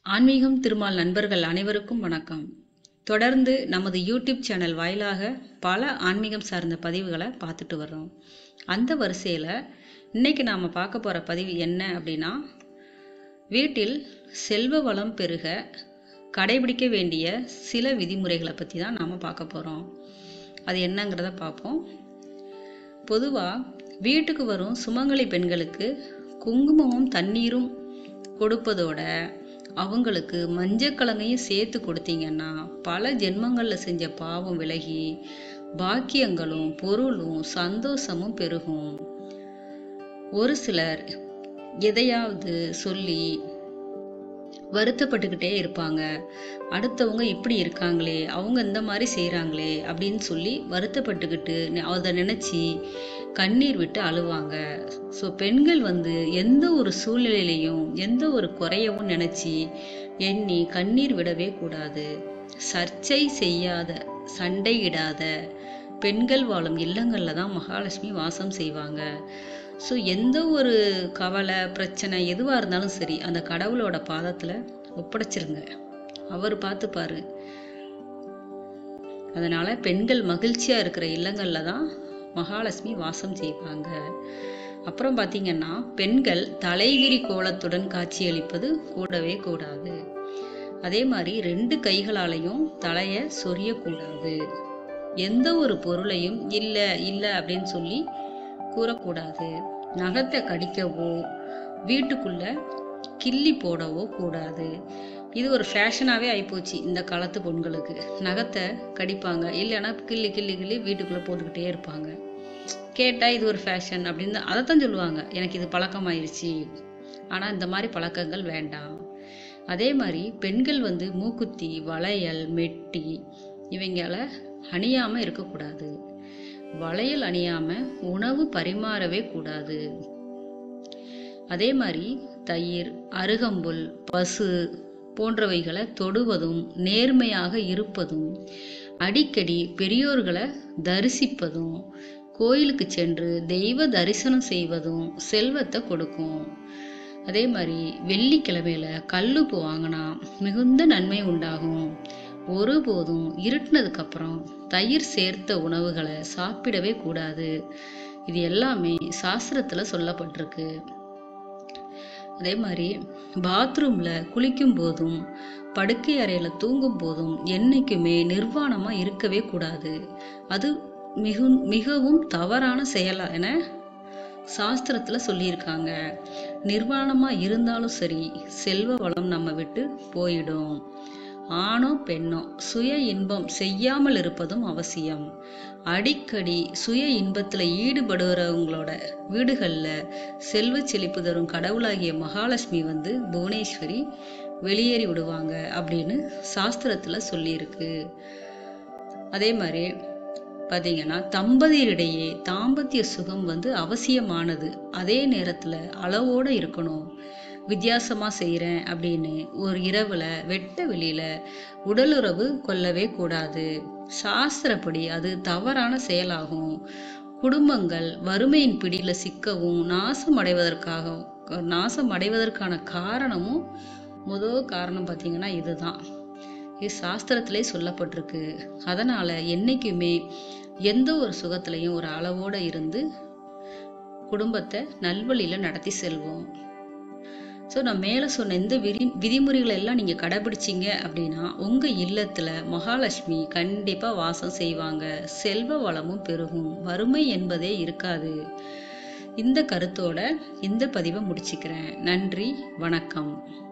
ஆன்மீகம் திருமால் நண்பர்கள் அனைவருக்கும் வணக்கம் தொடர்ந்து நமது யூடியூப் சேனல் வாயிலாக பல ஆன்மீகம் சார்ந்த பதிவுகளை பார்த்துட்டு வர்றோம் அந்த வரிசையில் இன்னைக்கு நாம் பார்க்க போகிற பதிவு என்ன அப்படின்னா வீட்டில் செல்வ வளம் பெருக கடைபிடிக்க வேண்டிய சில விதிமுறைகளை பற்றி தான் நாம் பார்க்க போகிறோம் அது என்னங்கிறத பார்ப்போம் பொதுவாக வீட்டுக்கு வரும் சுமங்கலி பெண்களுக்கு குங்குமமும் தண்ணீரும் கொடுப்பதோட அவங்களுக்கு மஞ்சக்கிழங்கையும் சேர்த்து கொடுத்தீங்கன்னா பல ஜென்மங்களில் செஞ்ச பாவம் விலகி பாக்கியங்களும் பொருளும் சந்தோஷமும் பெருகும் ஒரு சிலர் எதையாவது சொல்லி வருத்தப்பட்டுக்கிட்டே இருப்பாங்க அடுத்தவங்க இப்படி இருக்காங்களே அவங்க இந்த மாதிரி செய்கிறாங்களே அப்படின்னு சொல்லி வருத்தப்பட்டுக்கிட்டு அதை நினச்சி கண்ணீர் விட்டு அழுவாங்க ஸோ பெண்கள் வந்து எந்த ஒரு சூழ்நிலையிலையும் எந்த ஒரு குறையவும் நினச்சி எண்ணி கண்ணீர் விடவே கூடாது சர்ச்சை செய்யாத சண்டையிடாத பெண்கள் வாழும் இல்லங்களில் தான் மகாலட்சுமி வாசம் செய்வாங்க ஸோ எந்த ஒரு கவலை பிரச்சனை எதுவாக இருந்தாலும் சரி அந்த கடவுளோட பாதத்தில் ஒப்படைச்சிருங்க அவர் பார்த்துப்பாரு அதனால பெண்கள் மகிழ்ச்சியா இருக்கிற இல்லங்களில் தான் மகாலட்சுமி வாசம் செய்வாங்க அப்புறம் பார்த்தீங்கன்னா பெண்கள் தலைவிரி கோலத்துடன் காட்சியளிப்பது கூடவே கூடாது அதே மாதிரி ரெண்டு கைகளாலையும் தலையை சொரியக்கூடாது எந்த ஒரு பொருளையும் இல்லை இல்லை அப்படின்னு சொல்லி கூறக்கூடாது நகத்தை கடிக்கவோ வீட்டுக்குள்ள கிள்ளி போடவோ கூடாது இது ஒரு ஃபேஷனாகவே ஆகிப்போச்சு இந்த காலத்து பெண்களுக்கு நகத்தை கடிப்பாங்க இல்லைன்னா கிள்ளி கிள்ளி கிள்ளி வீட்டுக்குள்ளே போட்டுக்கிட்டே இருப்பாங்க கேட்டால் இது ஒரு ஃபேஷன் அப்படின்னு அதைத்தான் சொல்லுவாங்க எனக்கு இது பழக்கமாயிருச்சு ஆனால் இந்த மாதிரி பழக்கங்கள் வேண்டாம் அதே மாதிரி பெண்கள் வந்து மூக்குத்தி வளையல் மெட்டி இவங்கள அணியாமல் இருக்கக்கூடாது வளையல் அணியாம உணவு பரிமாறவே கூடாது அதே மாதிரி தயிர் அருகம்புல் பசு போன்றவைகளை தொடுவதும் நேர்மையாக இருப்பதும் அடிக்கடி பெரியோர்களை தரிசிப்பதும் கோயிலுக்கு சென்று தெய்வ தரிசனம் செய்வதும் செல்வத்தை கொடுக்கும் அதே மாதிரி வெள்ளிக்கிழமையில கல்லுப்பு வாங்கினா மிகுந்த நன்மை உண்டாகும் ஒருபோதும் இருட்டினதுக்கு அப்புறம் தயிர் சேர்த்த உணவுகளை சாப்பிடவே கூடாது இது எல்லாமே சாஸ்திரத்துல சொல்லப்பட்டிருக்கு அதே மாதிரி பாத்ரூம்ல குளிக்கும் போதும் படுக்கை அறையில தூங்கும் போதும் என்னைக்குமே நிர்வாணமா இருக்கவே கூடாது அது மிகு மிகவும் தவறான செயலா என சாஸ்திரத்துல சொல்லியிருக்காங்க நிர்வாணமா இருந்தாலும் சரி செல்வ வளம் நம்ம விட்டு போயிடும் ஆணோ பெண்ணோ சுய இன்பம் செய்யாமல் இருப்பதும் அவசியம் அடிக்கடி சுய இன்பத்துல ஈடுபடுறவங்களோட வீடுகள்ல செல்வ செழிப்பு தரும் கடவுளாகிய மகாலட்சுமி வந்து புவனேஸ்வரி வெளியேறி விடுவாங்க அப்படின்னு சாஸ்திரத்துல சொல்லியிருக்கு அதே மாதிரி பார்த்தீங்கன்னா தம்பதியரிடையே தாம்பத்திய சுகம் வந்து அவசியமானது அதே நேரத்தில் அளவோடு இருக்கணும் வித்தியாசமாக செய்கிறேன் அப்படின்னு ஒரு இரவில் வெட்ட வெளியில் உடலுறவு கொள்ளவே கூடாது சாஸ்திரப்படி அது தவறான செயலாகும் குடும்பங்கள் வறுமையின் பிடியில் சிக்கவும் நாசம் அடைவதற்காக நாசம் அடைவதற்கான காரணமும் முதல் காரணம் பார்த்தீங்கன்னா இதுதான் இது சாஸ்திரத்திலே சொல்லப்பட்டிருக்கு அதனால என்னைக்குமே எந்த ஒரு சுகத்திலையும் ஒரு அளவோட இருந்து குடும்பத்தை நல்வழியில நடத்தி செல்வோம் ஸோ நான் மேலே சொன்ன இந்த விதி விதிமுறைகளை எல்லாம் நீங்கள் கடைபிடிச்சிங்க அப்படின்னா உங்கள் இல்லத்தில் மகாலட்சுமி கண்டிப்பாக வாசம் செய்வாங்க செல்வ வளமும் பெருகும் வறுமை என்பதே இருக்காது இந்த கருத்தோட இந்த பதிவை முடிச்சுக்கிறேன் நன்றி வணக்கம்